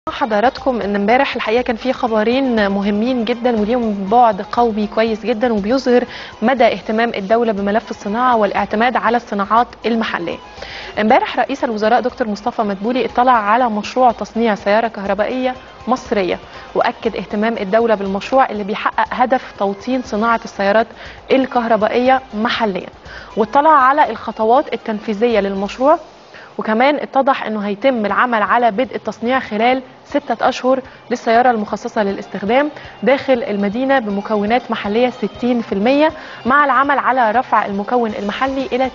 حضراتكم ان امبارح الحقيقه كان في خبرين مهمين جدا وليهم بعد قومي كويس جدا وبيظهر مدى اهتمام الدوله بملف الصناعه والاعتماد على الصناعات المحليه. امبارح رئيس الوزراء دكتور مصطفى مدبولي اطلع على مشروع تصنيع سياره كهربائيه مصريه واكد اهتمام الدوله بالمشروع اللي بيحقق هدف توطين صناعه السيارات الكهربائيه محليا. واطلع على الخطوات التنفيذيه للمشروع وكمان اتضح انه هيتم العمل على بدء التصنيع خلال ستة أشهر للسيارة المخصصة للاستخدام داخل المدينة بمكونات محلية 60% مع العمل على رفع المكون المحلي إلى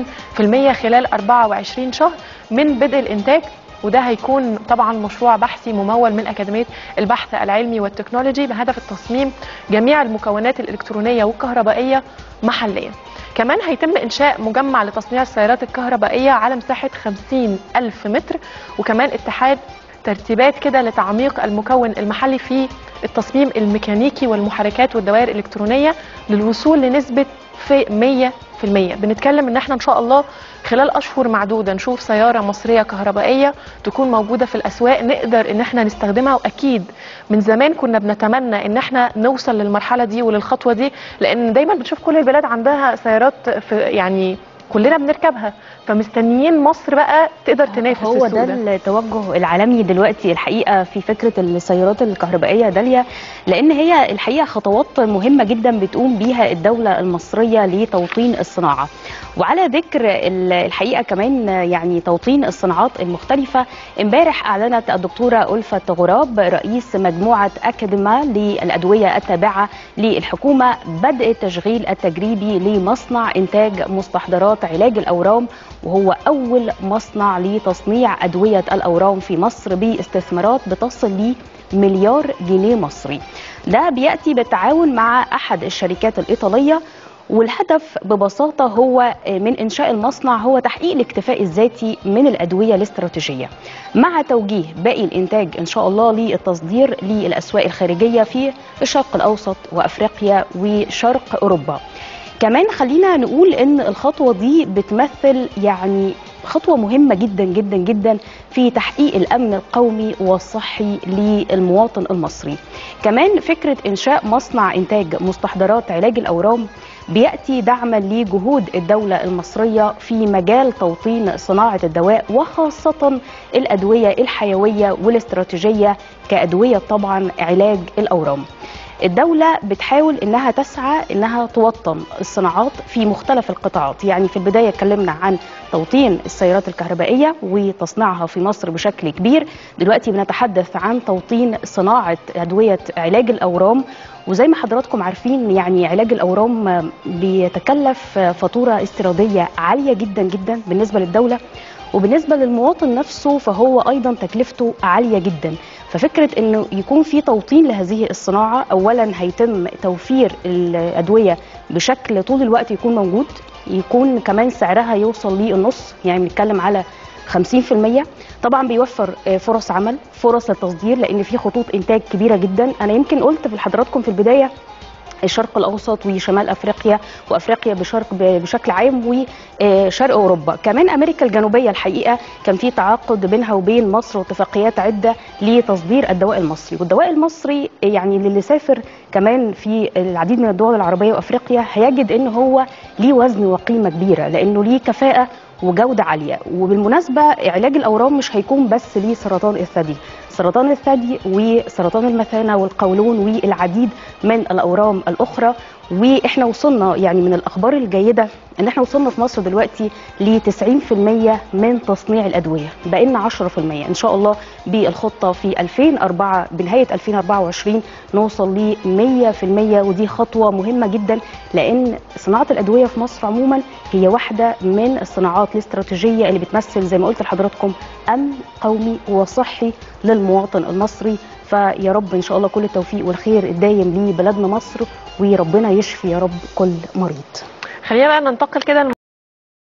90% خلال 24 شهر من بدء الإنتاج وده هيكون طبعا مشروع بحثي ممول من أكاديمية البحث العلمي والتكنولوجي بهدف التصميم جميع المكونات الإلكترونية والكهربائية محليا كمان هيتم إنشاء مجمع لتصنيع السيارات الكهربائية على مساحة 50 ألف متر وكمان اتحاد ترتيبات كده لتعميق المكون المحلي في التصميم الميكانيكي والمحركات والدوائر الإلكترونية للوصول لنسبة في 100% بنتكلم ان احنا ان شاء الله خلال اشهر معدوده نشوف سياره مصريه كهربائيه تكون موجوده في الاسواق نقدر ان احنا نستخدمها واكيد من زمان كنا بنتمنى ان احنا نوصل للمرحله دي وللخطوه دي لان دايما بنشوف كل البلاد عندها سيارات في يعني كلنا بنركبها فمستنيين مصر بقى تقدر تنافس هو السوق ده التوجه العالمي دلوقتي الحقيقه في فكره السيارات الكهربائيه داليا لان هي الحقيقه خطوات مهمه جدا بتقوم بيها الدوله المصريه لتوطين الصناعه وعلى ذكر الحقيقه كمان يعني توطين الصناعات المختلفه امبارح اعلنت الدكتوره ألفة غراب رئيس مجموعه اكاديما للادويه التابعه للحكومه بدء التشغيل التجريبي لمصنع انتاج مستحضرات علاج الاورام وهو أول مصنع لتصنيع أدوية الأورام في مصر باستثمارات بتصل ل مليار جنيه مصري ده بيأتي بالتعاون مع أحد الشركات الإيطالية والهدف ببساطة هو من إنشاء المصنع هو تحقيق الاكتفاء الذاتي من الأدوية الاستراتيجية مع توجيه باقي الإنتاج إن شاء الله للتصدير للأسواق الخارجية في الشرق الأوسط وأفريقيا وشرق أوروبا كمان خلينا نقول ان الخطوه دي بتمثل يعني خطوه مهمه جدا جدا جدا في تحقيق الامن القومي والصحي للمواطن المصري كمان فكره انشاء مصنع انتاج مستحضرات علاج الاورام بياتي دعما لجهود الدوله المصريه في مجال توطين صناعه الدواء وخاصه الادويه الحيويه والاستراتيجيه كادويه طبعا علاج الاورام الدولة بتحاول انها تسعى انها توطن الصناعات في مختلف القطاعات يعني في البداية اتكلمنا عن توطين السيارات الكهربائية وتصنيعها في مصر بشكل كبير دلوقتي بنتحدث عن توطين صناعة أدوية علاج الأورام وزي ما حضراتكم عارفين يعني علاج الأورام بيتكلف فاتورة استيرادية عالية جدا جدا بالنسبة للدولة وبالنسبة للمواطن نفسه فهو أيضا تكلفته عالية جدا ففكره انه يكون في توطين لهذه الصناعه اولا هيتم توفير الادويه بشكل طول الوقت يكون موجود يكون كمان سعرها يوصل للنص يعني بنتكلم على 50% طبعا بيوفر فرص عمل فرص للتصدير لان في خطوط انتاج كبيره جدا انا يمكن قلت لحضراتكم في البدايه الشرق الاوسط وشمال افريقيا وافريقيا بشرق بشكل عام وشرق اوروبا كمان امريكا الجنوبيه الحقيقه كان في تعاقد بينها وبين مصر واتفاقيات عده لتصدير الدواء المصري والدواء المصري يعني للي سافر كمان في العديد من الدول العربيه وافريقيا هيجد ان هو ليه وزن وقيمه كبيره لانه ليه كفاءه وجوده عاليه وبالمناسبه علاج الاورام مش هيكون بس لسرطان الثدي سرطان الثدي وسرطان المثانه والقولون والعديد من الاورام الاخرى واحنا وصلنا يعني من الاخبار الجيده ان احنا وصلنا في مصر دلوقتي ل 90% من تصنيع الادويه بقينا 10% ان شاء الله بالخطه في 2004 بنهايه 2024 نوصل ل 100% ودي خطوه مهمه جدا لان صناعه الادويه في مصر عموما هي واحده من الصناعات الاستراتيجيه اللي بتمثل زي ما قلت لحضراتكم امن قومي وصحي للمواطن المصري فيا رب ان شاء الله كل التوفيق والخير الدايم لبلدنا مصر وربنا يشفي يا رب كل مريض خلينا بقى ننتقل كده